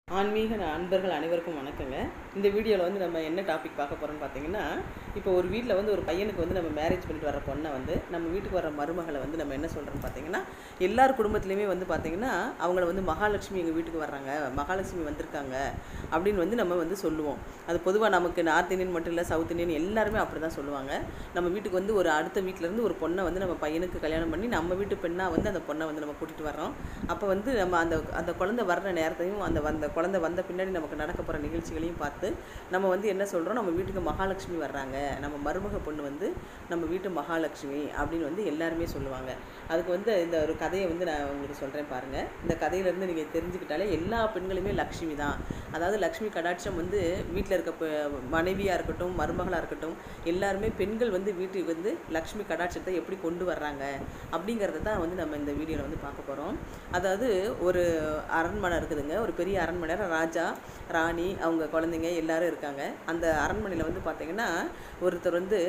ஆன்மீக அன்பர்கள் அனைவருக்கும் வணக்கங்க இந்த வீடியோவில் வந்து நம்ம என்ன டாபிக் பார்க்க போகிறோம்னு பார்த்தீங்கன்னா இப்போ ஒரு வீட்டில் வந்து ஒரு பையனுக்கு வந்து நம்ம மேரேஜ் பண்ணிட்டு வர பொண்ணை வந்து நம்ம வீட்டுக்கு வர மருமகளை வந்து நம்ம என்ன சொல்கிறோம்னு பார்த்தீங்கன்னா எல்லார் குடும்பத்துலேயுமே வந்து பார்த்தீங்கன்னா அவங்கள வந்து மகாலட்சுமி எங்கள் வீட்டுக்கு வர்றாங்க மகாலட்சுமி வந்திருக்காங்க அப்படின்னு வந்து நம்ம வந்து சொல்லுவோம் அது பொதுவாக நமக்கு நார்த் இந்தியன் மட்டும் இல்லை சவுத் இந்தியன் எல்லாருமே அப்படி தான் சொல்லுவாங்க நம்ம வீட்டுக்கு வந்து ஒரு அடுத்த வீட்டிலேருந்து ஒரு பொண்ணை வந்து நம்ம பையனுக்கு கல்யாணம் பண்ணி நம்ம வீட்டு பெண்ணாக வந்து அந்த பொண்ணை வந்து நம்ம கூட்டிகிட்டு வர்றோம் அப்போ வந்து நம்ம அந்த அந்த குழந்தை வர்ற நேரத்தையும் அந்த வந்த குழந்தை வந்த பின்னாடி நமக்கு நடக்க போகிற நிகழ்ச்சிகளையும் பார்த்து நம்ம வந்து என்ன சொல்கிறோம் நம்ம வீட்டுக்கு மகாலட்சுமி வர்றாங்க நம்ம மருமக பொண்ணு வந்து நம்ம வீட்டு மகாலட்சுமி அப்படின்னு வந்து எல்லாருமே சொல்லுவாங்க அதுக்கு வந்து இந்த ஒரு கதையை வந்து நான் உங்களுக்கு சொல்கிறேன் பாருங்கள் இந்த கதையிலேருந்து நீங்கள் தெரிஞ்சுக்கிட்டாலே எல்லா பெண்களுமே லக்ஷ்மி தான் அதாவது லக்ஷ்மி கடாட்சம் வந்து வீட்டில் இருக்க பெ- மனைவியாக இருக்கட்டும் மருமகளாக இருக்கட்டும் எல்லாருமே பெண்கள் வந்து வீட்டுக்கு வந்து லக்ஷ்மி கடாட்சத்தை எப்படி கொண்டு வர்றாங்க அப்படிங்கிறத தான் வந்து நம்ம இந்த வீடியோவில் வந்து பார்க்க போகிறோம் அதாவது ஒரு அரண்மனை இருக்குதுங்க ஒரு பெரிய அரண்மனை ராஜா ராணி அவங்க குழந்தைங்க எல்லாரும் இருக்காங்க அந்த அரண்மனையில் வந்து பார்த்தீங்கன்னா ஒருத்தர் வந்து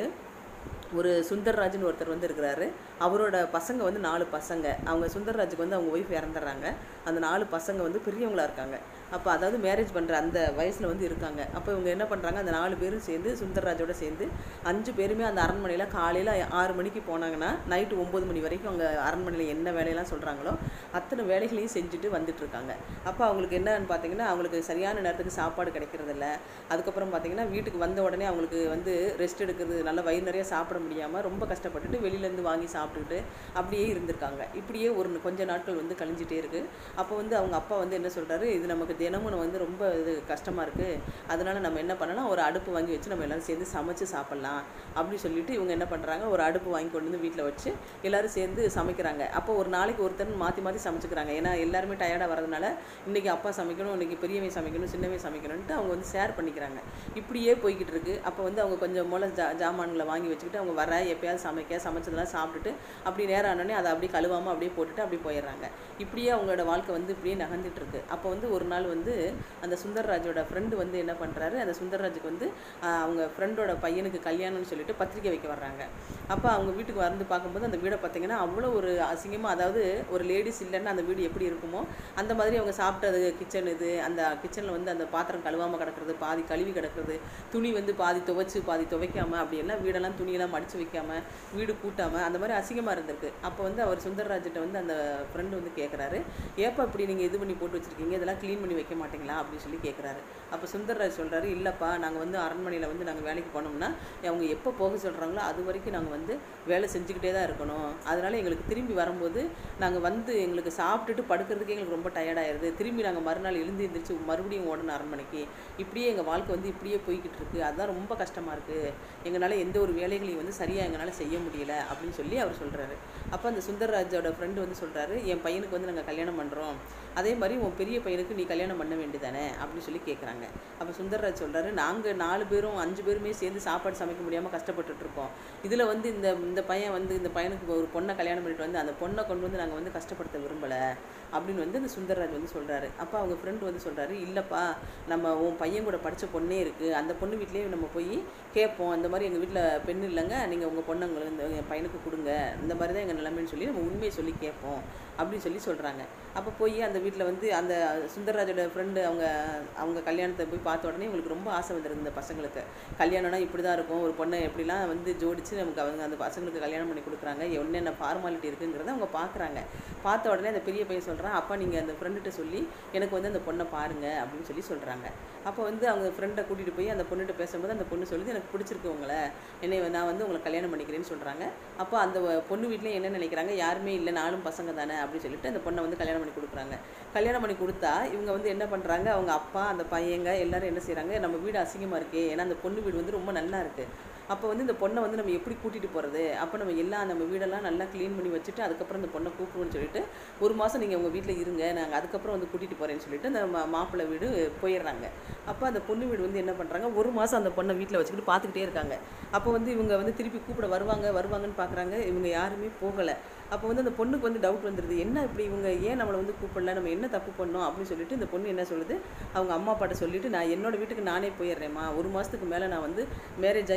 ஒரு சுந்தர்ராஜன் ஒருத்தர் வந்து இருக்கிறாரு அவரோட பசங்க வந்து நாலு பசங்க அவங்க சுந்தர்ராஜுக்கு வந்து அவங்க ஒய்ஃப் இறந்துடுறாங்க அந்த நாலு பசங்க வந்து பெரியவங்களா இருக்காங்க அப்போ அதாவது மேரேஜ் பண்ணுற அந்த வயசில் வந்து இருக்காங்க அப்போ இவங்க என்ன பண்ணுறாங்க அந்த நாலு பேரும் சேர்ந்து சுந்தர்ராஜோட சேர்ந்து அஞ்சு பேருமே அந்த அரண்மனையில் காலையில் ஆறு மணிக்கு போனாங்கன்னா நைட்டு ஒம்பது மணி வரைக்கும் அவங்க அரண்மனையில் என்ன வேலையெல்லாம் சொல்கிறாங்களோ அத்தனை வேலைகளையும் செஞ்சுட்டு வந்துட்டு இருக்காங்க அப்போ அவங்களுக்கு என்னன்னு பார்த்தீங்கன்னா அவங்களுக்கு சரியான நேரத்துக்கு சாப்பாடு கிடைக்கிறதில்ல அதுக்கப்புறம் பார்த்தீங்கன்னா வீட்டுக்கு வந்த உடனே அவங்களுக்கு வந்து ரெஸ்ட் எடுக்கிறது நல்ல வயிறு நிறைய சாப்பிட முடியாமல் ரொம்ப கஷ்டப்பட்டுட்டு வெளியிலேருந்து வாங்கி சாப்பிட்டுக்கிட்டு அப்படியே இருந்திருக்காங்க இப்படியே ஒரு கொஞ்ச நாட்கள் வந்து கழிஞ்சிட்டே இருக்குது அப்போ வந்து அவங்க அப்பா வந்து என்ன சொல்கிறாரு இது நமக்கு தினமும் வந்து ரொம்ப இது கஷ்டமாக இருக்குது அதனால நம்ம என்ன பண்ணலாம் ஒரு அடுப்பு வாங்கி வச்சு நம்ம எல்லாரும் சேர்ந்து சமைச்சு சாப்பிட்லாம் அப்படின்னு சொல்லிட்டு இவங்க என்ன பண்ணுறாங்க ஒரு அடுப்பு வாங்கி கொண்டு வந்து வீட்டில் வச்சு எல்லாரும் சேர்ந்து சமைக்கிறாங்க அப்போ ஒரு நாளைக்கு ஒருத்தர் மாற்றி மாற்றி சமைச்சுக்கிறாங்க ஏன்னா எல்லாருமே டயர்டாக வரதுனால இன்றைக்கி அப்பா சமைக்கணும் இன்றைக்கி பெரியவன் சமைக்கணும் சின்னவன் சமைக்கணும்ன்ட்டு அவங்க வந்து ஷேர் பண்ணிக்கிறாங்க இப்படியே போய்கிட்டு இருக்கு அப்போ வந்து அவங்க கொஞ்சம் மூல ஜா ஜாமான்களை வாங்கி வச்சுக்கிட்டு அவங்க வர எப்பயாவது சமைக்க சமைச்சதெல்லாம் சாப்பிட்டுட்டு அப்படி நேரம் ஆனோடனே அதை அப்படியே கழுவாமல் அப்படியே போட்டுட்டு அப்படியே போயிடுறாங்க இப்படியே அவங்களோட வாழ்க்கை வந்து இப்படியே நகர்ந்துட்டு இருக்கு அப்போ வந்து ஒரு நாள் வந்து அந்த சுந்தர்ராஜோட ஃப்ரெண்டு வந்து என்ன பண்ணுறாரு அந்த சுந்தர்ராஜுக்கு வந்து ஆஹ், அவங்க ஃப்ரெண்டோட பையனுக்கு கல்யாணம்னு சொல்லிட்டு பத்திரிக்கை வைக்க வர்றாங்க அப்போ அவங்க வீட்டுக்கு வந்து பார்க்கும்போது அந்த வீடை பார்த்தீங்கன்னா அவ்வளோ ஒரு அசிங்கமாக அதாவது ஒரு லேடிஸ் இல்லைன்னா அந்த வீடு எப்படி இருக்குமோ அந்த மாதிரி அவங்க சாப்பிட்டது கிச்சன் இது அந்த கிச்சனில் வந்து அந்த பாத்திரம் கழுவாமல் கிடக்கிறது பாதி கழுவி கிடக்கிறது துணி வந்து பாதி துவைச்சு பாதி துவைக்காம அப்படியெல்லாம் வீடெல்லாம் துணியெல்லாம் மடித்து வைக்காம வீடு கூட்டாமல் அந்த மாதிரி அசிங்கமாக இருந்திருக்கு அப்போ வந்து அவர் சுந்தரராஜிட்ட வந்து அந்த ஃப்ரெண்டு வந்து கேட்குறாரு ஏப்பா இப்படி நீங்கள் இது பண்ணி போட்டு வச்சுருக்கீங்க இதெல்லாம் க்ளீன் பண்ணி வைக்க மாட்டீங்களா அப்படின்னு சொல்லி கேட்குறாரு அப்போ சுந்தரராஜ் சொல்கிறாரு இல்லைப்பா நாங்கள் வந்து அரண்மனையில் வந்து நாங்கள் வேலைக்கு போனோம்னா அவங்க எப்போ போக சொல்கிறாங்களோ அது வரைக்கும் நாங்கள் வந்து வேலை செஞ்சுக்கிட்டே தான் இருக்கணும் அதனால எங்களுக்கு திரும்பி வரும்போது நாங்கள் வந்து எங்களுக்கு சாப்பிட்டுட்டு படுக்கிறதுக்கே எங்களுக்கு ரொம்ப டயர்டாயிருது திரும்பி நாங்கள் மறுநாள் எழுந்து எழுந்திரிச்சு மறுபடியும் ஓடணும் அரண்மனைக்கு இப்படியே எங்கள் வாழ்க்கை வந்து இப்படியே போய்கிட்டு இருக்கு அதுதான் ரொம்ப கஷ்டமாக இருக்குது எங்களால் எந்த ஒரு வேலைகளையும் வந்து சரியாக எங்களால் செய்ய முடியல அப்படின்னு சொல்லி அவர் சொல்கிறாரு அப்போ அந்த சுந்தர்ராஜோட ஃப்ரெண்டு வந்து சொல்கிறாரு என் பையனுக்கு வந்து நாங்கள் கல்யாணம் பண்ணுறோம் அதே மாதிரி உன் பெரிய பையனுக்கு நீ கல்யாணம் பண்ண வேண்டியதானே அப்படின்னு சொல்லி கேட்குறாங்க அப்போ சுந்தர்ராஜ் சொல்கிறாரு நாங்கள் நாலு பேரும் அஞ்சு பேருமே சேர்ந்து சாப்பாடு சமைக்க முடியாமல் கஷ்டப்பட்டுட்டு இருக்கோம் இதில் வந்து இந்த இந்த பையன் வந்து இந்த பையனுக்கு ஒரு பொண்ணை கல்யாணம் பண்ணிட்டு வந்து அந்த பொண்ணை கொண்டு வந்து நாங்கள் வந்து கஷ்டப்படுத்த விரும்பலை அப்படின்னு வந்து இந்த சுந்தர்ராஜ் வந்து சொல்கிறாரு அப்போ அவங்க ஃப்ரெண்டு வந்து சொல்கிறாரு இல்லைப்பா நம்ம உன் பையன் கூட படித்த பொண்ணே இருக்குது அந்த பொண்ணு வீட்லேயே நம்ம போய் கேட்போம் இந்த மாதிரி எங்கள் வீட்டில் பெண் இல்லைங்க நீங்கள் உங்கள் பொண்ணை உங்களுக்கு இந்த என் பையனுக்கு கொடுங்க இந்த மாதிரி தான் எங்கள் நிலைமைன்னு சொல்லி நம்ம உண்மையை சொல்லி கேட்போம் அப்படின்னு சொல்லி சொல்கிறாங்க அப்போ போய் அந்த வீட்டில் வந்து அந்த சுந்தரராஜோட ஃப்ரெண்டு அவங்க அவங்க கல்யாணத்தை போய் பார்த்த உடனே இவங்களுக்கு ரொம்ப ஆசை வந்துருது இந்த பசங்களுக்கு கல்யாணம்னா இப்படி தான் இருக்கும் ஒரு பொண்ணை எப்படிலாம் வந்து ஜோடிச்சு நமக்கு அவங்க அந்த பசங்களுக்கு கல்யாணம் பண்ணி கொடுக்குறாங்க என்னென்ன ஃபார்மாலிட்டி இருக்குங்கிறத அவங்க பார்க்குறாங்க பார்த்த உடனே அந்த பெரிய பையன் சொல்கிறான் அப்பா நீங்கள் அந்த ஃப்ரெண்டுகிட்ட சொல்லி எனக்கு வந்து அந்த பொண்ணை பாருங்க அப்படின்னு சொல்லி சொல்கிறாங்க அப்போ வந்து அவங்க ஃப்ரெண்டை கூட்டிகிட்டு போய் அந்த பொண்ணுகிட்ட பேசும்போது அந்த பொண்ணு சொல்லுது எனக்கு பிடிச்சிருக்கு உங்களை என்னை நான் வந்து உங்களை கல்யாணம் பண்ணிக்கிறேன்னு சொல்கிறாங்க அப்போ அந்த பொண்ணு வீட்லேயும் என்ன நினைக்கிறாங்க யாருமே இல்லை நாலும் பசங்க தானே அப்படின்னு சொல்லிட்டு அந்த பொண்ணை வந்து கல்யாணம் பண்ணி கொடுக்குறாங்க கல்யாணம் பண்ணி கொடுத்தா இவங்க வந்து என்ன பண்ணுறாங்க அவங்க அப்பா அந்த பையங்க எல்லாரும் என்ன செய்கிறாங்க நம்ம வீடு அசிங்கமாக இருக்கே ஏன்னா அந்த பொண்ணு வீடு வந்து ரொம்ப நல்லா இருக்குது அப்போ வந்து இந்த பொண்ணை வந்து நம்ம எப்படி கூட்டிகிட்டு போகிறது அப்போ நம்ம எல்லாம் நம்ம வீடெல்லாம் நல்லா க்ளீன் பண்ணி வச்சுட்டு அதுக்கப்புறம் இந்த பொண்ணை கூப்பிடுவோம்னு சொல்லிட்டு ஒரு மாதம் நீங்கள் உங்கள் வீட்டில் இருங்க நாங்கள் அதுக்கப்புறம் வந்து கூட்டிகிட்டு போகிறேன்னு சொல்லிட்டு அந்த மா- மாப்பிள்ளை வீடு போயிடுறாங்க அப்போ அந்த பொண்ணு வீடு வந்து என்ன பண்ணுறாங்க ஒரு மாதம் அந்த பொண்ணை வீட்டில் வச்சுக்கிட்டு பார்த்துக்கிட்டே இருக்காங்க அப்போ வந்து இவங்க வந்து திருப்பி கூப்பிட வருவாங்க வருவாங்கன்னு பார்க்குறாங்க இவங்க யாருமே போகலை அப்போ வந்து அந்த பொண்ணுக்கு வந்து டவுட் வந்துடுது என்ன இப்படி இவங்க ஏன் நம்மளை வந்து கூப்பிடல நம்ம என்ன தப்பு பண்ணோம் அப்படின்னு சொல்லிட்டு இந்த பொண்ணு என்ன சொல்லுது அவங்க அம்மா அப்பாட்ட சொல்லிட்டு நான் என்னோட வீட்டுக்கு நானே போயிடுறேம்மா ஒரு மாதத்துக்கு மேலே நான் வந்து மேரேஜ் ஆகி நான் இங்கே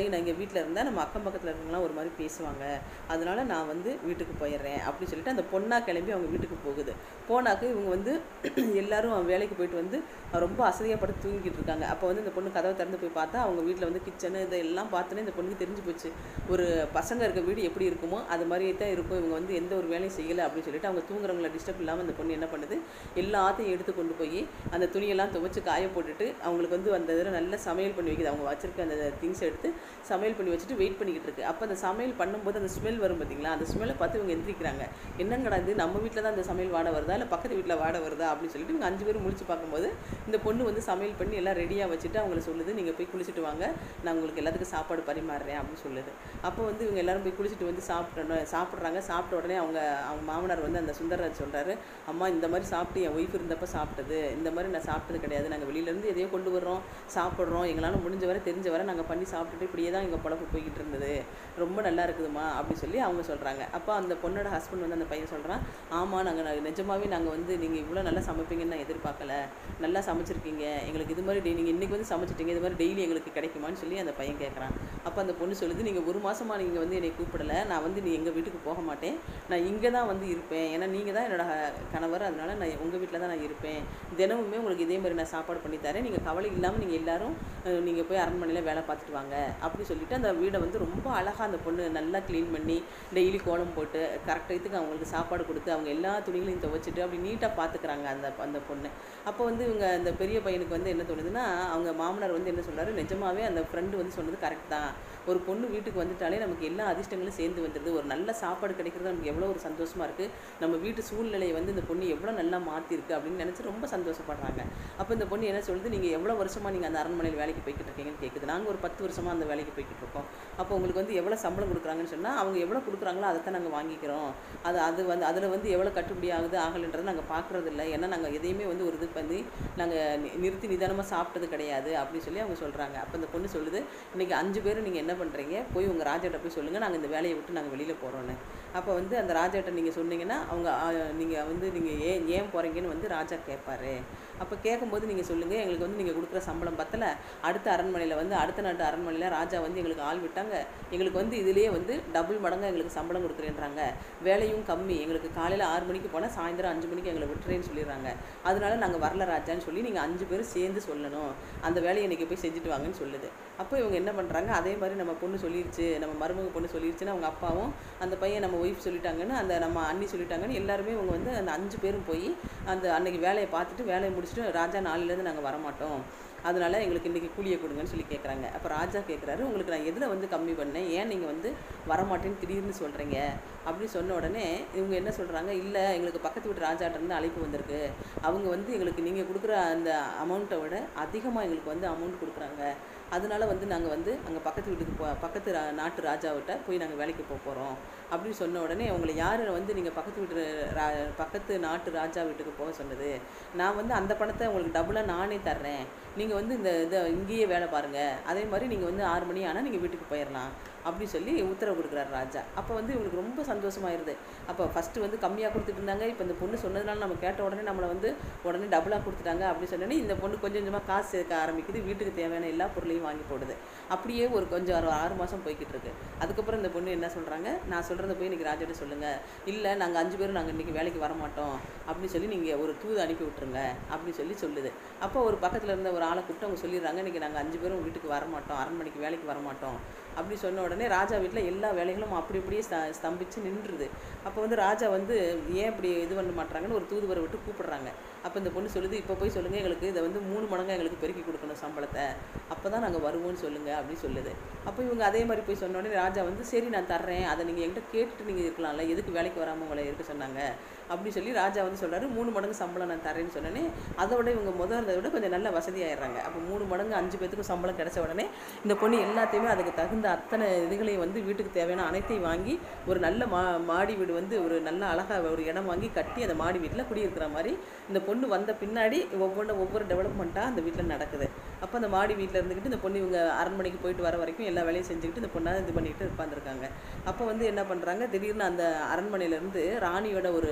வீட்டில் இருந்தால் நம்ம அக்கம் பக்கத்தில் இருக்கவங்களாம் ஒரு மாதிரி பேசுவாங்க அதனால நான் வந்து வீட்டுக்கு போயிடுறேன் அப்படின்னு சொல்லிட்டு அந்த பொண்ணா கிளம்பி அவங்க வீட்டுக்கு போகுது போனாக்க இவங்க வந்து எல்லாரும் வேலைக்கு போயிட்டு வந்து ரொம்ப அசதியப்பட்டு தூங்கிட்டு இருக்காங்க அப்போ வந்து இந்த பொண்ணு கதவை திறந்து போய் பார்த்தா அவங்க வீட்டில் வந்து கிச்சனு இதெல்லாம் பார்த்தோன்னே இந்த பொண்ணுக்கு தெரிஞ்சு போச்சு ஒரு பசங்க இருக்க வீடு எப்படி இருக்குமோ அது மாதிரியே தான் இருக்கும் இவங்க வந்து எந்த ஒரு வேலையும் செய்யலை அப்படின்னு சொல்லிட்டு அவங்க தூங்குறவங்கள டிஸ்டர்ப் இல்லாமல் அந்த பொண்ணு என்ன பண்ணுது எல்லாத்தையும் எடுத்து கொண்டு போய் அந்த துணியெல்லாம் துவைச்சு காய போட்டுட்டு அவங்களுக்கு வந்து அந்த இதில் நல்ல சமையல் பண்ணி வைக்குது அவங்க வச்சிருக்க அந்த திங்ஸ் எடுத்து சமையல் பண்ணி வச்சுட்டு வெயிட் பண்ணிக்கிட்டு இருக்கு அப்போ அந்த சமையல் பண்ணும்போது அந்த ஸ்மெல் வரும் பார்த்தீங்களா அந்த ஸ்மெல்லை பார்த்து இவங்க எந்திரிக்கிறாங்க என்னங்கடா இது நம்ம வீட்டில் தான் அந்த சமையல் வாடை வருதா இல்லை பக்கத்து வீட்டில் வாடை வருதா அப்படின்னு சொல்லிட்டு இவங்க அஞ்சு பேரும் முடிச்சு பார்க்கும்போது இந்த பொண்ணு வந்து சமையல் பண்ணி எல்லாம் ரெடியாக வச்சுட்டு அவங்கள சொல்லுது நீங்கள் போய் குளிச்சுட்டு வாங்க நான் உங்களுக்கு எல்லாத்துக்கும் சாப்பாடு பரிமாறுறேன் அப்படின்னு சொல்லுது அப்போ வந்து இவங்க எல்லாரும் போய் குளிச்சுட்டு வந்து சாப்பிட்றோம் சாப்பிட்றாங்க சாப்பிட்ட உடனே அவங்க அவங்க மாமனார் வந்து அந்த சுந்தரராஜ் சொல்கிறாரு அம்மா இந்த மாதிரி சாப்பிட்டு என் ஒய்ஃப் இருந்தப்போ சாப்பிட்டது இந்த மாதிரி நான் சாப்பிட்டது கிடையாது நாங்கள் வெளியிலேருந்து எதையோ கொண்டு வர்றோம் சாப்பிட்றோம் எங்களால் முடிஞ்ச வரை தெரிஞ்ச வரை நாங்கள் பண்ணி சாப்பிட்டுட்டு இப்படியே தான் எங்கள் பொழப்பு போய்கிட்டு இருந்தது ரொம்ப நல்லா இருக்குதுமா அப்படி சொல்லி அவங்க சொல்கிறாங்க அப்போ அந்த பொண்ணோட ஹஸ்பண்ட் வந்து அந்த பையன் சொல்கிறான் ஆமாம் நாங்கள் நிஜமாவே நாங்கள் வந்து நீங்கள் இவ்வளோ நல்லா சமைப்பீங்கன்னு நான் எதிர்பார்க்கல நல்லா சமைச்சிருக்கீங்க எங்களுக்கு இது மாதிரி டெய் நீங்கள் இன்றைக்கி வந்து சமைச்சிட்டீங்க இது மாதிரி டெய்லி எங்களுக்கு கிடைக்குமான்னு சொல்லி அந்த பையன் கேட்குறான் அப்போ அந்த பொண்ணு சொல்லுது நீங்கள் ஒரு மாதமாக நீங்கள் வந்து என்னை கூப்பிடல நான் வந்து நீ எங்கள் வீட்டுக்கு போக மாட்டேன் நான் இங்கே தான் வந்து இருப்பேன் ஏன்னா நீங்கள் தான் என்னோட ஹ- கணவர் அதனால நான் உங்கள் வீட்டில் தான் நான் இருப்பேன் தினமுமே உங்களுக்கு இதே மாதிரி நான் சாப்பாடு பண்ணி தரேன் நீங்கள் கவலை இல்லாமல் நீங்கள் எல்லாரும் நீங்கள் போய் அரண்மனையில் வேலை பார்த்துட்டு வாங்க அப்படி சொல்லிட்டு அந்த வீடை வந்து ரொம்ப அழகாக அந்த பொண்ணு நல்லா க்ளீன் பண்ணி டெய்லி கோலம் போட்டு கரெக்ட் டயத்துக்கு அவங்களுக்கு சாப்பாடு கொடுத்து அவங்க எல்லா துணிகளையும் துவைச்சிட்டு அப்படி நீட்டாக பார்த்துக்கிறாங்க அந்த அந்த பொண்ணு அப்போ வந்து இவங்க அந்த பெரிய பையனுக்கு வந்து என்ன தோணுதுன்னா அவங்க மாமனார் வந்து என்ன சொல்றாரு நிஜமாவே அந்த ஃப்ரெண்டு வந்து சொன்னது கரெக்ட் தான் ஒரு பொண்ணு வீட்டுக்கு வந்துட்டாலே நமக்கு எல்லா அதிர்ஷ்டங்களும் சேர்ந்து வந்துடுது ஒரு நல்ல சாப்பாடு கிடைக்கிறது நமக்கு எவ்வளோ ஒரு சந்தோஷமா இருக்குது நம்ம வீட்டு சூழ்நிலையை வந்து இந்த பொண்ணு எவ்வளோ நல்லா மாற்றிருக்கு அப்படின்னு நினச்சி ரொம்ப சந்தோஷப்படுறாங்க அப்போ இந்த பொண்ணு என்ன சொல்லுது நீங்கள் எவ்வளோ வருஷமாக நீங்கள் அந்த அரண்மனையில் வேலைக்கு போய்கிட்டு இருக்கீங்கன்னு கேட்குது நாங்கள் ஒரு பத்து வருஷமாக அந்த வேலைக்கு போய்கிட்டு இருக்கோம் அப்போ உங்களுக்கு வந்து எவ்வளோ சம்பளம் கொடுக்குறாங்கன்னு சொன்னால் அவங்க எவ்வளோ கொடுக்குறாங்களோ அதை தான் நாங்கள் வாங்கிக்கிறோம் அது அது வந்து அதில் வந்து எவ்வளோ கட்டுப்படி ஆகுது ஆகலைன்றதை நாங்கள் பார்க்குறது இல்லை ஏன்னா நாங்கள் எதையுமே வந்து ஒரு இது பண்ணி நாங்கள் நிறுத்தி நிதானமாக சாப்பிட்டது கிடையாது அப்படின்னு சொல்லி அவங்க சொல்கிறாங்க அப்போ இந்த பொண்ணு சொல்லுது இன்றைக்கி அஞ்சு பேர் நீங்கள் என்ன பண்ணுறீங்க போய் உங்கள் ராஜாட்ட போய் சொல்லுங்கள் நாங்கள் இந்த வேலையை விட்டு நாங்கள் வெளியில் போகிறோன்னு அப்போ வந்து அந்த ராஜாட்ட நீங்கள் சொன்னீங்கன்னா அவங்க நீங்கள் வந்து நீங்கள் ஏன் ஏன் போகிறீங்கன்னு வந்து ராஜா கேட்பாரு அப்போ கேட்கும்போது நீங்கள் சொல்லுங்கள் எங்களுக்கு வந்து நீங்கள் கொடுக்குற சம்பளம் பத்தல அடுத்த அரண்மனையில் வந்து அடுத்த நாட்டு அரண்மனையில் ராஜா வந்து எங்களுக்கு ஆள் விட்டாங்க எங்களுக்கு வந்து இதுலேயே வந்து டபுள் மடங்காக எங்களுக்கு சம்பளம் கொடுக்குறேன்றாங்க வேலையும் கம்மி எங்களுக்கு காலையில் ஆறு மணிக்கு போனால் சாயந்தரம் அஞ்சு மணிக்கு எங்களை விட்டுறேன்னு சொல்லிடுறாங்க அதனால நாங்கள் வரல ராஜான்னு சொல்லி நீங்கள் அஞ்சு பேரும் சேர்ந்து சொல்லணும் அந்த வேலையை இன்றைக்கி போய் செஞ்சுட்டு வாங்கன்னு சொல்லுது அப்போ இவங்க என்ன பண்ணுறாங்க அதே மாதிரி நம்ம பொண்ணு சொல்லிருச்சு நம்ம மருமக பொண்ணு சொல்லிருச்சுன்னு அவங்க அப்பாவும் அந்த பையன் நம்ம ஒய்ஃப் சொல்லிட்டாங்கன்னு அந்த நம்ம அண்ணி சொல்லிட்டாங்கன்னு எல்லாருமே இவங்க வந்து அந்த அஞ்சு பேரும் போய் அந்த அன்னைக்கு வேலையை பார்த்துட்டு வேலையை முடிச்சுட்டு ராஜா நாளையிலேருந்து நாங்கள் வரமாட்டோம் அதனால எங்களுக்கு இன்றைக்கி கூலியை கொடுங்கன்னு சொல்லி கேட்குறாங்க அப்போ ராஜா கேட்குறாரு உங்களுக்கு நான் எதில் வந்து கம்மி பண்ணேன் ஏன் நீங்கள் வந்து வரமாட்டேன்னு திடீர்னு சொல்கிறீங்க அப்படி சொன்ன உடனே இவங்க என்ன சொல்கிறாங்க இல்லை எங்களுக்கு பக்கத்து வீட்டு ராஜாட்ட இருந்து அழைப்பு வந்திருக்கு அவங்க வந்து எங்களுக்கு நீங்கள் கொடுக்குற அந்த அமௌண்ட்டை விட அதிகமாக எங்களுக்கு வந்து அமௌண்ட் கொடுக்குறாங்க அதனால வந்து நாங்கள் வந்து அங்கே பக்கத்து வீட்டுக்கு போ பக்கத்து ரா- நாட்டு ராஜாவிட்ட போய் நாங்கள் வேலைக்கு போக போகிறோம் அப்படின்னு சொன்ன உடனே உங்களை யார் வந்து நீங்கள் பக்கத்து வீட்டு ரா பக்கத்து நாட்டு ராஜா வீட்டுக்கு போக சொன்னது நான் வந்து அந்த பணத்தை உங்களுக்கு டபுளாக நானே தர்றேன் நீங்கள் வந்து இந்த இதை இங்கேயே வேலை பாருங்கள் அதே மாதிரி நீங்கள் வந்து ஆறு மணி ஆனால் நீங்கள் வீட்டுக்கு போயிடலாம் அப்படி சொல்லி உத்தரவு கொடுக்குறாரு ராஜா அப்போ வந்து இவங்களுக்கு ரொம்ப சந்தோஷமாயிருது அப்போ ஃபஸ்ட்டு வந்து கம்மியாக கொடுத்துட்டு இருந்தாங்க இப்போ இந்த பொண்ணு சொன்னதுனால நம்ம கேட்ட உடனே நம்மளை வந்து உடனே டபுளாக கொடுத்துட்டாங்க அப்படி சொன்னோன்னே இந்த பொண்ணு கொஞ்சம் கொஞ்சமாக காசு சேர்க்க ஆரம்பிக்குது வீட்டுக்கு தேவையான எல்லா பொருளையும் வாங்கி போடுது அப்படியே ஒரு கொஞ்சம் ஒரு ஆறு மாதம் போய்கிட்டு இருக்கு அதுக்கப்புறம் இந்த பொண்ணு என்ன சொல்கிறாங்க நான் சொல்கிறத போய் இன்றைக்கி ராஜாட்ட சொல்லுங்கள் இல்லை நாங்கள் அஞ்சு பேரும் நாங்கள் இன்றைக்கி வேலைக்கு வர மாட்டோம் அப்படின்னு சொல்லி நீங்கள் ஒரு தூது அனுப்பி விட்ருங்க அப்படின்னு சொல்லி சொல்லுது அப்போ ஒரு பக்கத்தில் இருந்த ஒரு ஆளை கூப்பிட்டு அவங்க சொல்லிடுறாங்க இன்றைக்கி நாங்கள் அஞ்சு பேரும் வீட்டுக்கு வர மாட்டோம் அரண்மனைக்கு வேலைக்கு வர மாட்டோம் அப்படி சொன்ன உடனே ராஜா வீட்டில் எல்லா வேலைகளும் அப்படி அப்படியே ஸ்த ஸ்தம்பிச்சு நின்றுது அப்போ வந்து ராஜா வந்து ஏன் இப்படி இது பண்ண மாட்டாங்கன்னு ஒரு தூதுவரை விட்டு கூப்பிடுறாங்க அப்போ இந்த பொண்ணு சொல்லுது இப்போ போய் சொல்லுங்கள் எங்களுக்கு இதை வந்து மூணு மடங்காக எங்களுக்கு பெருக்கி கொடுக்கணும் சம்பளத்தை அப்போ தான் நாங்கள் வருவோம்னு சொல்லுங்கள் அப்படின்னு சொல்லுது அப்போ இவங்க அதே மாதிரி போய் சொன்ன உடனே ராஜா வந்து சரி நான் தர்றேன் அதை நீங்கள் என்கிட்ட கேட்டுட்டு நீங்கள் இருக்கலாம்ல எதுக்கு வேலைக்கு வராமல் உங்களை இருக்க சொன்னாங்க அப்படி சொல்லி ராஜா வந்து சொல்றாரு மூணு மடங்கு சம்பளம் நான் தரேன்னு சொன்னோன்னே அதை விட இவங்க முதல்ல விட கொஞ்சம் நல்ல வசதியாயிடுறாங்க அப்போ மூணு மடங்கு அஞ்சு பேத்துக்கும் சம்பளம் கிடைச்ச உடனே இந்த பொண்ணு எல்லாத்தையுமே அதுக்கு தகுந்த அத்தனை இதுகளையும் வந்து வீட்டுக்கு தேவையான அனைத்தையும் வாங்கி ஒரு நல்ல மா மாடி வீடு வந்து ஒரு நல்ல அழகாக ஒரு இடம் வாங்கி கட்டி அந்த மாடி வீட்டில் குடியிருக்கிற மாதிரி இந்த பொண்ணு வந்த பின்னாடி ஒவ்வொன்று ஒவ்வொரு டெவலப்மெண்ட்டாக அந்த வீட்டில் நடக்குது அப்போ அந்த மாடி வீட்டில் இருந்துக்கிட்டு இந்த பொண்ணு இவங்க அரண்மனைக்கு போயிட்டு வர வரைக்கும் எல்லா வேலையும் செஞ்சுக்கிட்டு இந்த பொண்ணாக இது பண்ணிக்கிட்டு உட்காந்துருக்காங்க அப்போ வந்து என்ன பண்ணுறாங்க திடீர்னு அந்த அரண்மனையிலேருந்து ராணியோட ஒரு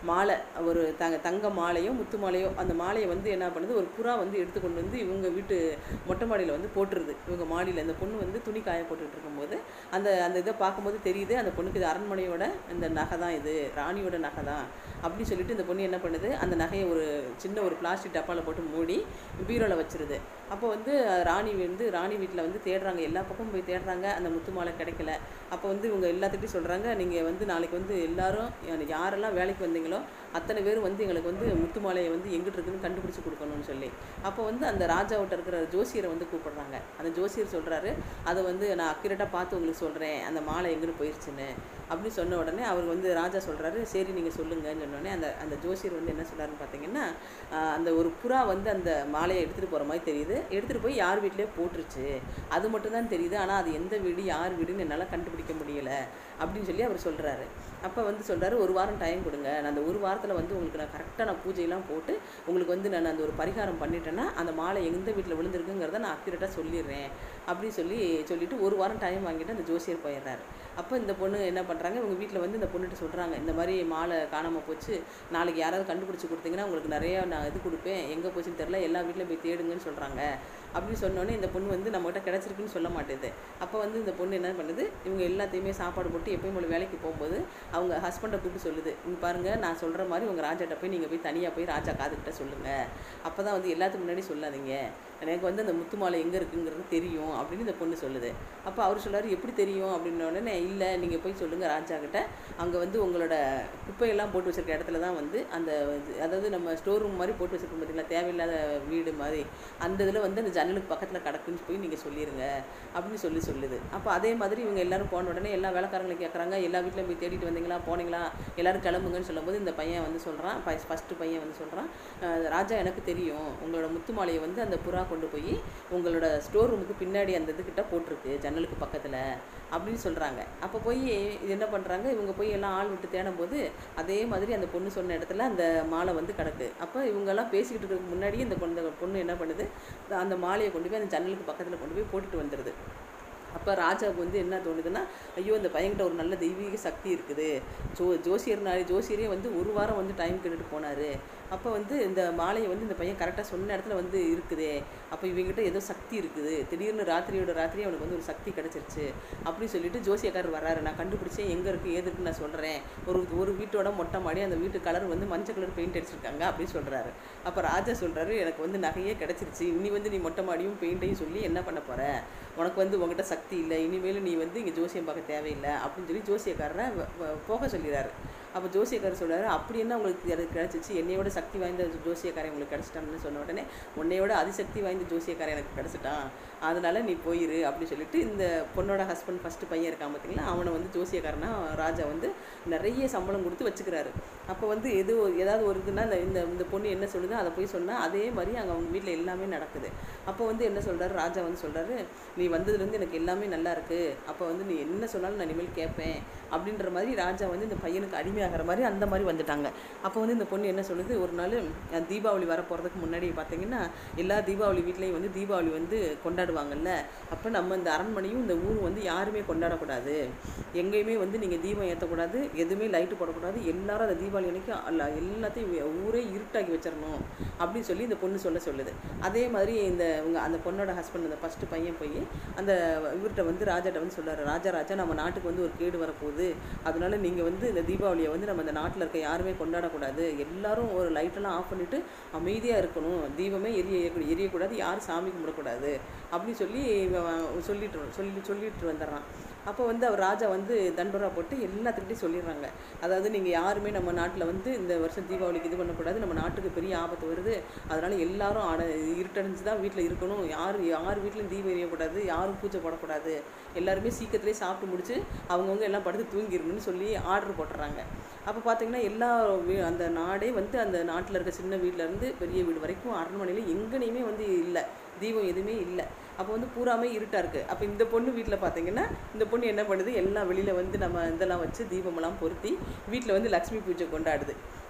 மாலை ஒரு தங்க தங்க மாலையோ முத்து மாலையோ அந்த மாலையை வந்து என்ன பண்ணுது ஒரு புறா வந்து எடுத்து கொண்டு வந்து இவங்க வீட்டு மொட்டை மாடியில் வந்து போட்டுருது இவங்க மாடியில் இந்த பொண்ணு வந்து துணி காய போட்டுட்டு இருக்கும்போது அந்த அந்த இதை பார்க்கும்போது தெரியுது அந்த பொண்ணுக்கு இது அரண்மனையோட இந்த நகை தான் இது ராணியோட நகை தான் அப்படின்னு சொல்லிட்டு இந்த பொண்ணு என்ன பண்ணுது அந்த நகையை ஒரு சின்ன ஒரு பிளாஸ்டிக் டப்பாவில் போட்டு மூடி பீரோவில் வச்சிருது அப்போ வந்து அஹ், ராணி வந்து ராணி வீட்டில் வந்து தேடுறாங்க எல்லா பக்கமும் போய் தேடுறாங்க அந்த முத்து மாலை கிடைக்கல அப்போ வந்து இவங்க எல்லாத்துக்கிட்டையும் சொல்கிறாங்க நீங்கள் வந்து நாளைக்கு வந்து எல்லாரும் யா- யாரெல்லாம் வேலைக்கு வந்தீங்களோ அத்தனை பேரும் வந்து எங்களுக்கு வந்து முத்து மாலையை வந்து எங்கிட்டு இருக்குன்னு கண்டுபிடிச்சு கொடுக்கணும்னு சொல்லி அப்போ வந்து அந்த ராஜாவிட்ட இருக்கிற ஜோசியரை வந்து கூப்பிடுறாங்க அந்த ஜோசியர் சொல்கிறாரு அதை வந்து நான் அக்யூரேட்டாக பார்த்து உங்களுக்கு சொல்கிறேன் அந்த மாலை எங்கிட்டு போயிடுச்சுன்னு அப்படின்னு சொன்ன உடனே அவர் வந்து ராஜா சொல்கிறாரு சரி நீங்கள் சொல்லுங்கன்னு சொன்ன உடனே அந்த அந்த ஜோசியர் வந்து என்ன சொல்கிறாருன்னு பார்த்தீங்கன்னா ஆஹ், அந்த ஒரு புறா வந்து அந்த மாலையை எடுத்துகிட்டு போகிற மாதிரி தெரியுது எடுத்துகிட்டு போய் யார் வீட்டிலே போட்டுருச்சு அது மட்டும்தான் தெரியுது ஆனால் அது எந்த வீடு யார் வீடுன்னு என்னால் கண்டுபிடிக்க முடியலை அப்படின்னு சொல்லி அவர் சொல்கிறாரு அப்போ வந்து சொல்கிறாரு ஒரு வாரம் டைம் கொடுங்க நான் அந்த ஒரு வாரத்தில் வந்து உங்களுக்கு நான் கரெக்டாக நான் பூஜையெல்லாம் போட்டு உங்களுக்கு வந்து நான் அந்த ஒரு பரிகாரம் பண்ணிட்டேன்னா அந்த மாலை எந்த வீட்டில் விழுந்திருக்குங்கிறத நான் அக்யூரேட்டாக சொல்லிடுறேன் அப்படின்னு சொல்லி சொல்லிட்டு ஒரு வாரம் டைம் வாங்கிட்டு அந்த ஜோசியர் போயிடுறாரு அப்போ இந்த பொண்ணு என்ன பண்ணுறாங்க இவங்க வீட்டில் வந்து இந்த பொண்ணுகிட்ட சொல்கிறாங்க இந்த மாதிரி மாலை காணாமல் போச்சு நாளைக்கு யாராவது கண்டுபிடிச்சி கொடுத்தீங்கன்னா உங்களுக்கு நிறையா நான் இது கொடுப்பேன் எங்கே போச்சுன்னு தெரில எல்லா வீட்லையும் போய் தேடுங்கன்னு சொல்கிறாங்க அப்படின்னு சொன்னோடனே இந்த பொண்ணு வந்து நம்மகிட்ட கிடச்சிருக்குன்னு சொல்ல மாட்டேது அப்போ வந்து இந்த பொண்ணு என்ன பண்ணுது இவங்க எல்லாத்தையுமே சாப்பாடு போட்டு எப்பயும் போல வேலைக்கு போகும்போது அவங்க ஹஸ்பண்டை கூப்பிட்டு சொல்லுது இங்கே பாருங்கள் நான் சொல்கிற மாதிரி உங்கள் ராஜாட்ட போய் நீங்கள் போய் தனியாக போய் ராஜா காதுகிட்ட சொல்லுங்கள் அப்போ தான் வந்து எல்லாத்துக்கு முன்னாடி சொல்லாதீங்க எனக்கு வந்து அந்த முத்து மாலை எங்கே இருக்குங்கிறது தெரியும் அப்படின்னு இந்த பொண்ணு சொல்லுது அப்போ அவர் சொல்றாரு எப்படி தெரியும் அப்படின்ன உடனே இல்லை நீங்கள் போய் சொல்லுங்கள் ராஜா கிட்ட அங்கே வந்து உங்களோட குப்பையெல்லாம் போட்டு வச்சிருக்க இடத்துல தான் வந்து அந்த இது- அதாவது நம்ம ஸ்டோர் ரூம் மாதிரி போட்டு வச்சிருக்கோம் பார்த்தீங்களா தேவையில்லாத வீடு மாதிரி அந்த இதில் வந்து அந்த ஜன்னலுக்கு பக்கத்தில் கிடக்குன்னு போய் நீங்கள் சொல்லிடுங்க அப்படின்னு சொல்லி சொல்லுது அப்போ அதே மாதிரி இவங்க எல்லாரும் போன உடனே எல்லா வேலைக்காரங்களும் கேட்குறாங்க எல்லா வீட்லையும் போய் தேடிட்டு வந்தீங்களா போனீங்களா எல்லாரும் கிளம்புங்கன்னு சொல்லும்போது இந்த பையன் வந்து சொல்கிறான் ஃபஸ்ட்டு பையன் வந்து சொல்கிறான் ராஜா எனக்கு தெரியும் உங்களோட முத்து மாலையை வந்து அந்த புறா கொண்டு போய் உங்களோட ஸ்டோர் ரூமுக்கு பின்னாடி அந்த இதுக்கிட்ட போட்டிருக்கு ஜன்னலுக்கு பக்கத்தில் அப்படின்னு சொல்கிறாங்க அப்போ போய் இது என்ன பண்ணுறாங்க இவங்க போய் எல்லாம் ஆள் விட்டு தேடும் போது அதே மாதிரி அந்த பொண்ணு சொன்ன இடத்துல அந்த மாலை வந்து கிடக்கு அப்போ இவங்கெல்லாம் பேசிக்கிட்டு இருக்கிறதுக்கு முன்னாடியே இந்த பொண்ணு இந்த பொண்ணு என்ன பண்ணுது அந்த மாலையை கொண்டு போய் அந்த ஜன்னலுக்கு பக்கத்தில் கொண்டு போய் போட்டுட்டு வந்துடுது அப்போ ராஜாவுக்கு வந்து என்ன தோணுதுன்னா ஐயோ இந்த பையன்கிட்ட ஒரு நல்ல தெய்வீக சக்தி இருக்குது ஜோ ஜோசியர்னாலே ஜோசியரே வந்து ஒரு வாரம் வந்து டைம் கேட்டுட்டு போனார் அப்போ வந்து இந்த மாலையை வந்து இந்த பையன் கரெக்டாக சொன்ன இடத்துல வந்து இருக்குதே அப்போ இவங்ககிட்ட ஏதோ சக்தி இருக்குது திடீர்னு ராத்திரியோட ராத்திரி அவனுக்கு வந்து ஒரு சக்தி கிடச்சிருச்சு அப்படின்னு சொல்லிட்டு ஜோசியக்காரர் வர்றாரு நான் கண்டுபிடிச்சேன் எங்கே இருக்குது ஏது இருக்குன்னு நான் சொல்கிறேன் ஒரு ஒரு வீட்டோட மொட்டை மாடி அந்த வீட்டு கலர் வந்து மஞ்சள் கலர் பெயிண்ட் அடிச்சிருக்காங்க அப்படின்னு சொல்கிறாரு அப்போ ராஜா சொல்கிறாரு எனக்கு வந்து நகையே கிடச்சிருச்சு இனி வந்து நீ மொட்டை மாடியும் பெயிண்ட்டையும் சொல்லி என்ன பண்ண போகிற உனக்கு வந்து உங்ககிட்ட சக்தி இல்லை இனிமேல் நீ வந்து இங்கே ஜோசியம் பார்க்க தேவையில்லை அப்படின்னு சொல்லி ஜோசியக்காரரை வ- வ- போக சொல்லிடுறாரு அப்போ ஜோசியக்காரர் சொல்றாரு அப்படி என்ன உங்களுக்கு எனக்கு கிடச்சிச்சு என்னையோட சக்தி வாய்ந்த ஜோசியக்காரன் உங்களுக்கு கிடச்சிட்டான்னு சொன்ன உடனே உன்னையோட அதிசக்தி வாய்ந்த ஜோசியக்காரன் எனக்கு கிடச்சிட்டான் அதனால நீ போயிரு அப்படின்னு சொல்லிட்டு இந்த பொண்ணோட ஹஸ்பண்ட் ஃபஸ்ட்டு பையன் இருக்கான் பார்த்தீங்களா அவனை வந்து ஜோசியக்காரனா ராஜா வந்து நிறைய சம்பளம் கொடுத்து வச்சுக்கிறாரு அப்போ வந்து எது ஒரு- ஏதாவது ஒரு இதுனா இந்த இந்த இந்த பொண்ணு என்ன சொல்லுதோ அதை போய் சொன்னால் அதே மாதிரி அங்கே அவங்க வீட்டில் எல்லாமே நடக்குது அப்போ வந்து என்ன சொல்றாரு ராஜா வந்து சொல்றாரு நீ வந்ததுலேருந்து எனக்கு எல்லாமே நல்லா இருக்கு அப்போ வந்து நீ என்ன சொன்னாலும் நான் இனிமேல் கேட்பேன் அப்படின்ற மாதிரி ராஜா வந்து இந்த பையனுக்கு அடிமையாகிற மாதிரி அந்த மாதிரி வந்துட்டாங்க அப்போ வந்து இந்த பொண்ணு என்ன சொல்லுது ஒரு நாள் அஹ், தீபாவளி வர போகிறதுக்கு முன்னாடி பார்த்தீங்கன்னா எல்லா தீபாவளி வீட்லேயும் வந்து தீபாவளி வந்து கொண்டாடுவாங்கல்ல அப்போ நம்ம இந்த அரண்மனையும் இந்த ஊரும் வந்து யாருமே கொண்டாடக்கூடாது எங்கேயுமே வந்து நீங்கள் தீபம் ஏற்றக்கூடாது எதுவுமே லைட்டு போடக்கூடாது எல்லாரும் அந்த தீபாவளி அன்னைக்கு அல்ல எல்லாத்தையும் வே- ஊரே இருட்டாக்கி வச்சிடணும் அப்படின்னு சொல்லி இந்த பொண்ணு சொல்ல சொல்லுது அதே மாதிரி இந்த இவங்க அந்த பொண்ணோட ஹஸ்பண்ட் அந்த ஃபஸ்ட்டு பையன் போய் அந்த இவர்கிட்ட வந்து ராஜாட்ட வந்து சொல்றாரு ராஜா ராஜா நம்ம நாட்டுக்கு வந்து ஒரு கேடு வரப்போகுது அதனால நீங்கள் வந்து இந்த தீபாவளியை வந்து நம்ம இந்த நாட்டில் இருக்க யாருமே கொண்டாடக்கூடாது எல்லாரும் ஒரு லைட்டெல்லாம் ஆஃப் பண்ணிட்டு அமைதியாக இருக்கணும் தீபமே எரிய எரியக்கூ- எரியக்கூடாது யாரும் சாமி கும்பிடக்கூடாது அப்படின்னு சொல்லி இவன் சொல்லிட்டு சொல்லி சொல்லிட்டு வந்துடுறான் அப்போ வந்து அவர் ராஜா வந்து தண்டோரா போட்டு எல்லாத்துக்கிட்டையும் சொல்லிடுறாங்க அதாவது நீங்கள் யாருமே நம்ம நாட்டில் வந்து இந்த வருஷம் தீபாவளிக்கு இது பண்ணக்கூடாது நம்ம நாட்டுக்கு பெரிய ஆபத்து வருது அதனால எல்லாரும் அட இருட்டடைஞ்சு தான் வீட்டில் இருக்கணும் யார் யார் வீட்லையும் தீபம் எரியக்கூடாது யாரும் பூஜை போடக்கூடாது எல்லாருமே சீக்கிரத்திலே சாப்பிட்டு முடிச்சு அவங்கவுங்க எல்லாம் படுத்து தூங்கிடணும்னு சொல்லி ஆர்டர் போட்டுறாங்க அப்போ பார்த்தீங்கன்னா எல்லா வீ- அந்த நாடே வந்து அந்த நாட்டில் இருக்க சின்ன வீட்ல இருந்து பெரிய வீடு வரைக்கும் அரண்மனையில் எங்கனையுமே வந்து இல்லை தீபம் எதுவுமே இல்லை அப்போ வந்து பூராமே இருட்டாக இருக்குது அப்போ இந்த பொண்ணு வீட்டில் பார்த்தீங்கன்னா இந்த பொண்ணு என்ன பண்ணுது எல்லாம் வெளியில் வந்து நம்ம இதெல்லாம் வச்சு தீபமெல்லாம் பொருத்தி வீட்டில் வந்து லக்ஷ்மி பூஜை கொண்டாடுது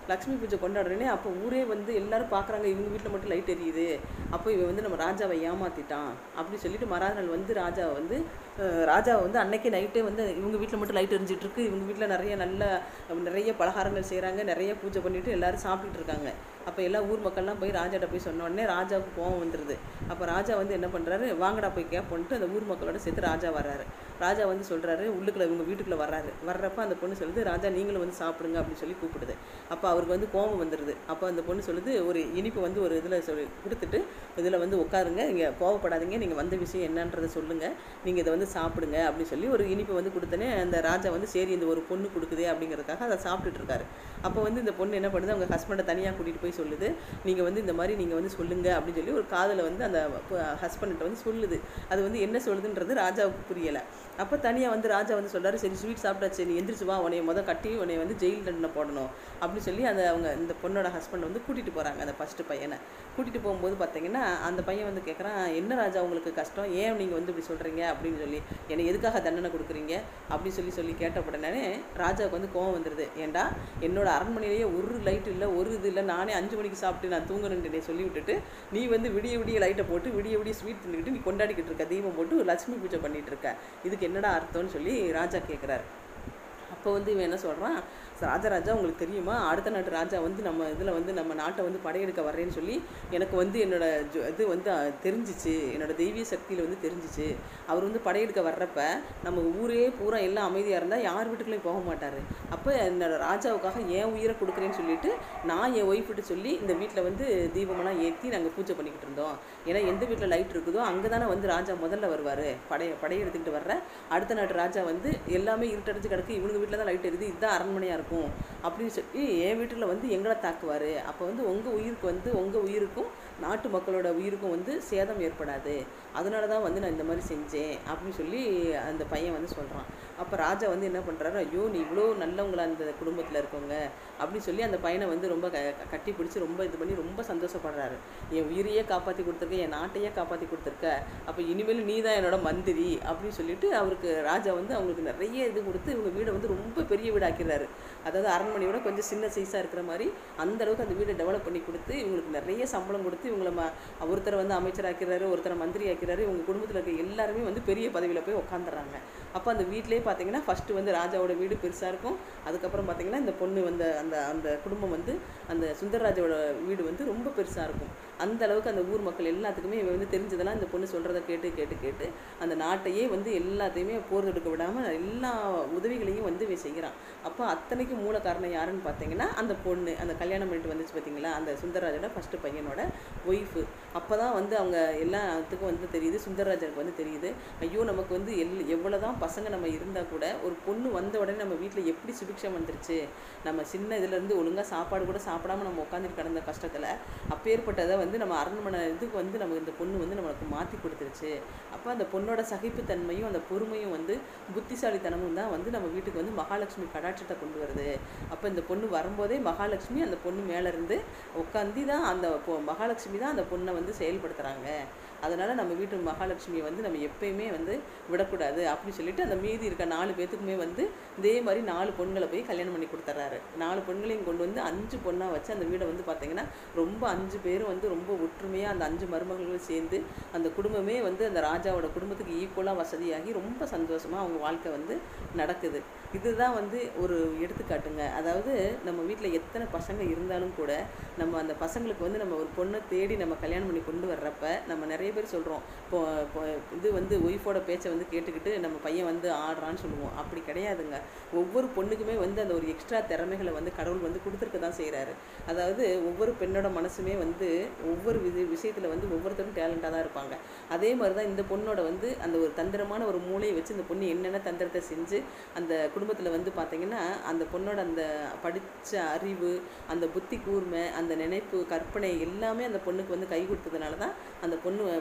லக்ஷ்மி பூஜை கொண்டாடுறேனே அப்போ ஊரே வந்து எல்லாரும் பார்க்குறாங்க இவங்க வீட்டில் மட்டும் லைட் எரியுது அப்போ இவன் வந்து நம்ம ராஜாவை ஏமாத்திட்டான் அப்படி சொல்லிட்டு மறாத நாள் வந்து ராஜாவை வந்து அஹ், ராஜாவை வந்து அன்னைக்கே நைட்டே வந்து இவங்க வீட்டில் மட்டும் லைட் எரிஞ்சிட்டு இருக்கு இவங்க வீட்டில் நிறைய நல்ல நிறைய பலகாரங்கள் செய்கிறாங்க நிறைய பூஜை பண்ணிட்டு எல்லாரும் சாப்பிட்டுட்டு இருக்காங்க அப்போ எல்லா ஊர் மக்கள்லாம் போய் ராஜாட்ட போய் சொன்ன உடனே ராஜாவுக்கு கோவம் வந்துடுது அப்போ ராஜா வந்து என்ன பண்ணுறாரு வாங்கடா போய் கேட்போன்ட்டு அந்த ஊர் மக்களோட சேர்த்து ராஜா வர்றாரு ராஜா வந்து சொல்கிறாரு உள்ளுக்குள்ள இவங்க வீட்டுக்குள்ளே வர்றாரு வர்றப்ப அந்த பொண்ணு சொல்லுது ராஜா நீங்களும் வந்து சாப்பிடுங்க அப்படின்னு சொல்லி கூப்பிடுது அப்போ அவருக்கு வந்து கோபம் வந்துடுது அப்போ அந்த பொண்ணு சொல்லுது ஒரு இனிப்பு வந்து ஒரு இதில் சொல்லி கொடுத்துட்டு இதில் வந்து உட்காருங்க இங்கே கோவப்படாதீங்க நீங்கள் வந்த விஷயம் என்னன்றதை சொல்லுங்கள் நீங்கள் இதை வந்து சாப்பிடுங்க அப்படின்னு சொல்லி ஒரு இனிப்பு வந்து கொடுத்தனே அந்த ராஜா வந்து சரி இந்த ஒரு பொண்ணு கொடுக்குதே அப்படிங்கிறதுக்காக அதை சாப்பிட்டுட்டு இருக்காரு அப்போ வந்து இந்த பொண்ணு என்ன பண்ணுது அவங்க ஹஸ்பண்டை தனியாக கூட்டிகிட்டு போய் சொல்லுது நீங்கள் வந்து இந்த மாதிரி நீங்கள் வந்து சொல்லுங்க அப்படின்னு சொல்லி ஒரு காதில் வந்து அந்த ஹஸ்பண்ட்ட வந்து சொல்லுது அது வந்து என்ன சொல்லுதுன்றது ராஜாவுக்கு புரியலை அப்போ தனியாக வந்து ராஜா வந்து சொல்றாரு சரி ஸ்வீட் சாப்பிட்டாச்சு நீ எந்திரிச்சு வா உன்னைய முத கட்டி உன்னைய வந்து ஜெயில் தண்டனை போடணும் அப்படின்னு சொல்லி அந்த அவங்க இந்த பொண்ணோட ஹஸ்பண்ட் வந்து கூட்டிகிட்டு போகிறாங்க அந்த ஃபஸ்ட்டு பையனை கூட்டிகிட்டு போகும்போது பார்த்தீங்கன்னா அந்த பையன் வந்து கேட்குறான் என்ன ராஜா உங்களுக்கு கஷ்டம் ஏன் நீங்கள் வந்து இப்படி சொல்கிறீங்க அப்படின்னு சொல்லி என்னை எதுக்காக தண்டனை கொடுக்குறீங்க அப்படின்னு சொல்லி சொல்லி கேட்ட உடனே ராஜாவுக்கு வந்து கோவம் வந்துடுது ஏன்டா என்னோட அரண்மனையிலேயே ஒரு லைட் இல்லை ஒரு இது இல்லை நானே அஞ்சு மணிக்கு சாப்பிட்டு நான் தூங்கணுன்ட்டு நீ சொல்லி விட்டுட்டு நீ வந்து விடிய விடிய லைட்டை போட்டு விடிய விடிய ஸ்வீட் தின்னுக்கிட்டு நீ கொண்டாடிக்கிட்டு இருக்க தீபம் போட்டு லட்சுமி பூஜை பண்ணிட்டு இருக்க இதுக்கு என்னடா அர்த்தம்னு சொல்லி ராஜா கேட்குறாரு அப்போ வந்து இவன் என்ன சொல்கிறான் ராஜராஜா உங்களுக்கு தெரியுமா அடுத்த நாட்டு ராஜா வந்து நம்ம இதில் வந்து நம்ம நாட்டை வந்து படையெடுக்க வர்றேன்னு சொல்லி எனக்கு வந்து என்னோட ஜொ- இது வந்து அஹ், தெரிஞ்சிச்சு என்னோட தெய்வீக சக்தியில் வந்து தெரிஞ்சிச்சு அவர் வந்து படையெடுக்க வர்றப்ப நம்ம ஊரே பூரா எல்லாம் அமைதியாக இருந்தால் யார் வீட்டுக்குள்ளேயும் போக மாட்டார் அப்போ என்னோட ராஜாவுக்காக என் உயிரை கொடுக்குறேன்னு சொல்லிட்டு நான் என் ஒய்ஃப்கிட்ட சொல்லி இந்த வீட்டில் வந்து தீபமெல்லாம் ஏற்றி நாங்கள் பூஜை பண்ணிக்கிட்டு இருந்தோம் ஏன்னா எந்த வீட்டில் லைட் இருக்குதோ அங்கே தானே வந்து ராஜா முதல்ல வருவார் படைய படையெடுத்துக்கிட்டு வர்ற அடுத்த நாட்டு ராஜா வந்து எல்லாமே இருட்டடிச்சு கிடக்கு இவனுங்க வீட்டில் தான் லைட் எரியுது இதுதான் அரண்மனையாக இருக்கும் அப்படின்னு சொல்லி என் வீட்டில் வந்து எங்களை தாக்குவார் அப்போ வந்து உங்கள் உயிருக்கு வந்து உங்கள் உயிருக்கும் நாட்டு மக்களோட உயிருக்கும் வந்து சேதம் ஏற்படாது அதனால தான் வந்து நான் இந்த மாதிரி செஞ்சேன் அப்படின்னு சொல்லி அந்த பையன் வந்து சொல்கிறான் அப்போ ராஜா வந்து என்ன பண்ணுறாரு ஐயோ நீ இவ்வளோ நல்லவங்களா அந்த குடும்பத்தில் இருக்கவங்க அப்படின்னு சொல்லி அந்த பையனை வந்து ரொம்ப க க- கட்டி பிடிச்சி ரொம்ப இது பண்ணி ரொம்ப சந்தோஷப்படுறாரு என் உயிரையே காப்பாற்றி கொடுத்துருக்க என் நாட்டையே காப்பாற்றி கொடுத்துருக்க அப்போ இனிமேல் நீ தான் என்னோட மந்திரி அப்படின்னு சொல்லிட்டு அவருக்கு ராஜா வந்து அவங்களுக்கு நிறைய இது கொடுத்து இவங்க வீடை வந்து ரொம்ப பெரிய வீடாக்கிறாரு அதாவது அரண்மனையோட கொஞ்சம் சின்ன சைஸாக இருக்கிற மாதிரி அந்த அளவுக்கு அந்த வீடை டெவலப் பண்ணி கொடுத்து இவங்களுக்கு நிறைய சம்பளம் கொடுத்து இவங்களை ம ஒருத்தரை வந்து அமைச்சர் ஆக்கிறாரு ஒருத்தரை மந்திரி ஆக்கிறாரு இவங்க குடும்பத்தில் இருக்க எல்லாருமே வந்து பெரிய பதவியில் போய் உட்காந்துறாங்க அப்போ அந்த வீட்டிலே பார்த்தீங்கன்னா ஃபஸ்ட்டு வந்து ராஜாவோட வீடு பெருசாக இருக்கும் அதுக்கப்புறம் பார்த்தீங்கன்னா இந்த பொண்ணு வந்து அந்த அந்த குடும்பம் வந்து அந்த சுந்தரராஜோட வீடு வந்து ரொம்ப பெருசாக இருக்கும் அந்த அளவுக்கு அந்த ஊர் மக்கள் எல்லாத்துக்குமே இவன் வந்து தெரிஞ்சதெல்லாம் இந்த பொண்ணு சொல்கிறத கேட்டு கேட்டு கேட்டு அந்த நாட்டையே வந்து எல்லாத்தையுமே போர் தொடுக்க விடாமல் எல்லா உதவிகளையும் வந்து இவன் செய்கிறான் அப்போ அத்தனைக்கும் மூல காரணம் யாருன்னு பார்த்தீங்கன்னா அந்த பொண்ணு அந்த கல்யாணம் பண்ணிட்டு வந்துச்சு பார்த்தீங்களா அந்த சுந்தரராஜோட ஃபஸ்ட்டு பையனோட ஒய்ஃபு அப்போ தான் வந்து அவங்க எல்லாத்துக்கும் வந்து தெரியுது சுந்தரராஜனுக்கு வந்து தெரியுது ஐயோ நமக்கு வந்து எல் எவ்வளோ தான் பசங்க நம்ம இருந்தால் கூட ஒரு பொண்ணு வந்த உடனே நம்ம வீட்டில் எப்படி சுபிக்ஷம் வந்துருச்சு நம்ம சின்ன இதுலேருந்து ஒழுங்காக சாப்பாடு கூட சாப்பிடாம நம்ம உட்காந்துட்டு கிடந்த கஷ்டத்தில் அப்பேற்பட்டதை வந்து நம்ம அரண்மனை இதுக்கு வந்து நம்ம இந்த பொண்ணு வந்து நம்மளுக்கு மாற்றி கொடுத்துருச்சு அப்போ அந்த பொண்ணோட சகிப்புத்தன்மையும் அந்த பொறுமையும் வந்து புத்திசாலித்தனமும் தான் வந்து நம்ம வீட்டுக்கு வந்து மகாலட்சுமி கடாட்சத்தை கொண்டு வருது அப்போ இந்த பொண்ணு வரும்போதே மகாலட்சுமி அந்த பொண்ணு மேலே இருந்து உட்காந்து தான் அந்த பொ- மகாலட்சுமி தான் அந்த பொண்ணை வந்து செயல்படுத்துகிறாங்க அதனால் நம்ம வீட்டு மகாலட்சுமியை வந்து நம்ம எப்பயுமே வந்து விடக்கூடாது அப்படின்னு சொல்லிட்டு அந்த மீதி இருக்க நாலு பேத்துக்குமே வந்து இதே மாதிரி நாலு பொண்களை போய் கல்யாணம் பண்ணி கொடுத்துட்றாரு நாலு பொண்களையும் கொண்டு வந்து அஞ்சு பொண்ணாக வச்சு அந்த வீடை வந்து பார்த்தீங்கன்னா ரொம்ப அஞ்சு பேரும் வந்து ரொம்ப ஒற்றுமையாக அந்த அஞ்சு மருமகளும் சேர்ந்து அந்த குடும்பமே வந்து அந்த ராஜாவோட குடும்பத்துக்கு ஈக்குவலாக வசதியாகி ரொம்ப சந்தோஷமாக அவங்க வாழ்க்கை வந்து நடக்குது இதுதான் வந்து ஒரு எடுத்துக்காட்டுங்க அதாவது நம்ம வீட்டில் எத்தனை பசங்க இருந்தாலும் கூட நம்ம அந்த பசங்களுக்கு வந்து நம்ம ஒரு பொண்ணை தேடி நம்ம கல்யாணம் பண்ணி கொண்டு வர்றப்ப நம்ம நிறைய பேர் சொல்கிறோம் இப்போ இப்போ இது வந்து ஒய்ஃபோட பேச்சை வந்து கேட்டுக்கிட்டு நம்ம பையன் வந்து ஆடுறான்னு சொல்லுவோம் அப்படி கிடையாதுங்க ஒவ்வொரு பொண்ணுக்குமே வந்து அந்த ஒரு எக்ஸ்ட்ரா திறமைகளை வந்து கடவுள் வந்து கொடுத்துருக்க தான் செய்கிறாரு அதாவது ஒவ்வொரு பெண்ணோட மனசுமே வந்து ஒவ்வொரு வித விஷயத்தில் வந்து ஒவ்வொருத்தரும் டேலண்டாக தான் இருப்பாங்க அதே மாதிரி தான் இந்த பொண்ணோட வந்து அந்த ஒரு தந்திரமான ஒரு மூளையை வச்சு இந்த பொண்ணு என்னென்ன தந்திரத்தை செஞ்சு அந்த குடும்பத்தில் வந்து பார்த்தீங்கன்னா அந்த பொண்ணோட அந்த படித்த அறிவு அந்த புத்தி கூர்மை அந்த நினைப்பு கற்பனை எல்லாமே அந்த பொண்ணுக்கு வந்து கை கொடுத்ததுனால தான் அந்த பொண்ணு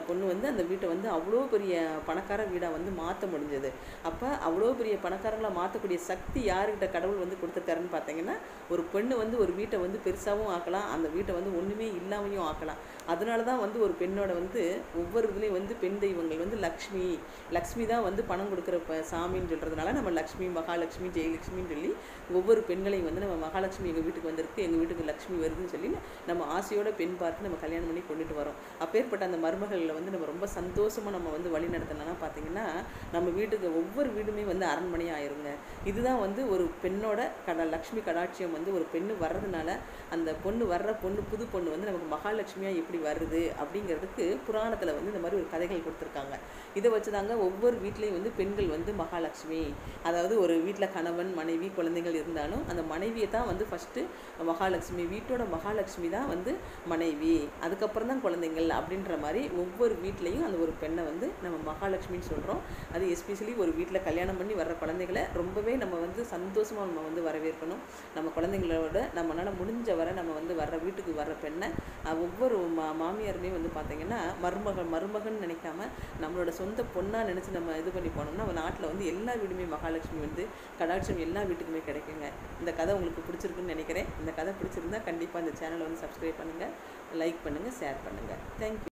பொண்ணு வந்து அந்த வீட்டை வந்து அவ்வளோ பெரிய பணக்கார வீடாக வந்து மாற்ற முடிஞ்சது அப்போ அவ்வளோ பெரிய பணக்காரங்களாக மாற்றக்கூடிய சக்தி யாருக்கிட்ட கடவுள் வந்து கொடுத்துருக்காருன்னு பார்த்தீங்கன்னா ஒரு பெண்ணு வந்து ஒரு வீட்டை வந்து பெருசாகவும் ஆக்கலாம் அந்த வீட்டை வந்து ஒன்றுமே இல்லாமையும் ஆக்கலாம் அதனால தான் வந்து ஒரு பெண்ணோட வந்து ஒவ்வொரு இதுலேயும் வந்து பெண் தெய்வங்கள் வந்து லக்ஷ்மி லக்ஷ்மி தான் வந்து பணம் கொடுக்குற ப சாமின்னு சொல்கிறதுனால நம்ம லக்ஷ்மி மகாலட்சுமி ஜெயலட்சுமின்னு சொல்லி ஒவ்வொரு பெண்களையும் வந்து நம்ம மகாலட்சுமி எங்கள் வீட்டுக்கு வந்திருக்கு எங்கள் வீட்டுக்கு லக்ஷ்மி வருதுன்னு சொல்லி நம்ம ஆசையோட பெண் பார்த்து நம்ம கல்யாணம் பண்ணி கொண்டுட்டு வரோம் அப்பேற்பட்ட அந்த மருமகளில் வந்து நம்ம ரொம்ப சந்தோஷமாக நம்ம வந்து வழி நடத்தினோம்னா பார்த்தீங்கன்னா நம்ம வீட்டுக்கு ஒவ்வொரு வீடுமே வந்து அரண்மனையாக ஆயிருங்க இதுதான் வந்து ஒரு பெண்ணோட கட லக்ஷ்மி கடாட்சியம் வந்து ஒரு பெண்ணு வர்றதுனால அந்த பொண்ணு வர்ற பொண்ணு புது பொண்ணு வந்து நமக்கு மகாலட்சுமியாக எப்படி வருது அப்படிங்கிறதுக்கு புராணத்தில் வந்து இந்த மாதிரி ஒரு கதைகள் கொடுத்துருக்காங்க இதை வச்சு தாங்க ஒவ்வொரு வீட்லேயும் வந்து பெண்கள் வந்து மகாலட்சுமி அதாவது ஒரு வீட்டில் கணவன் மனைவி குழந்தைகள் இருந்தாலும் அந்த மனைவியை தான் வந்து ஃபஸ்ட்டு மகாலட்சுமி வீட்டோட மகாலட்சுமி தான் வந்து மனைவி அதுக்கப்புறம் தான் குழந்தைங்கள் அப்படின்ற மாதிரி ஒவ்வொரு வீட்லேயும் அந்த ஒரு பெண்ணை வந்து நம்ம மகாலட்சுமின்னு சொல்கிறோம் அது எஸ்பெஷலி ஒரு வீட்டில் கல்யாணம் பண்ணி வர்ற குழந்தைகளை ரொம்பவே நம்ம வந்து சந்தோஷமாக நம்ம வந்து வரவேற்கணும் நம்ம குழந்தைங்களோட நம்மளால் முடிஞ்ச வரை நம்ம வந்து வர்ற வீட்டுக்கு வர்ற பெண்ணை அஹ், ஒவ்வொரு மா மாமியாருமே வந்து பார்த்திங்கன்னா மருமகள் மருமகன் நினைக்காம நம்மளோட சொந்த பொண்ணாக நினச்சி நம்ம இது பண்ணி போனோம்னா நம்ம நாட்டில் வந்து எல்லா வீடுமே மகாலட்சுமி வந்து கடாட்சம் எல்லா வீட்டுக்குமே கிடைக்குங்க இந்த கதை உங்களுக்கு பிடிச்சிருக்குன்னு நினைக்கிறேன் இந்த கதை பிடிச்சிருந்தா கண்டிப்பாக இந்த சேனலை வந்து சப்ஸ்கிரைப் பண்ணுங்கள் லைக் பண்ணுங்கள் ஷேர் பண்ணுங்கள் தேங்க்யூ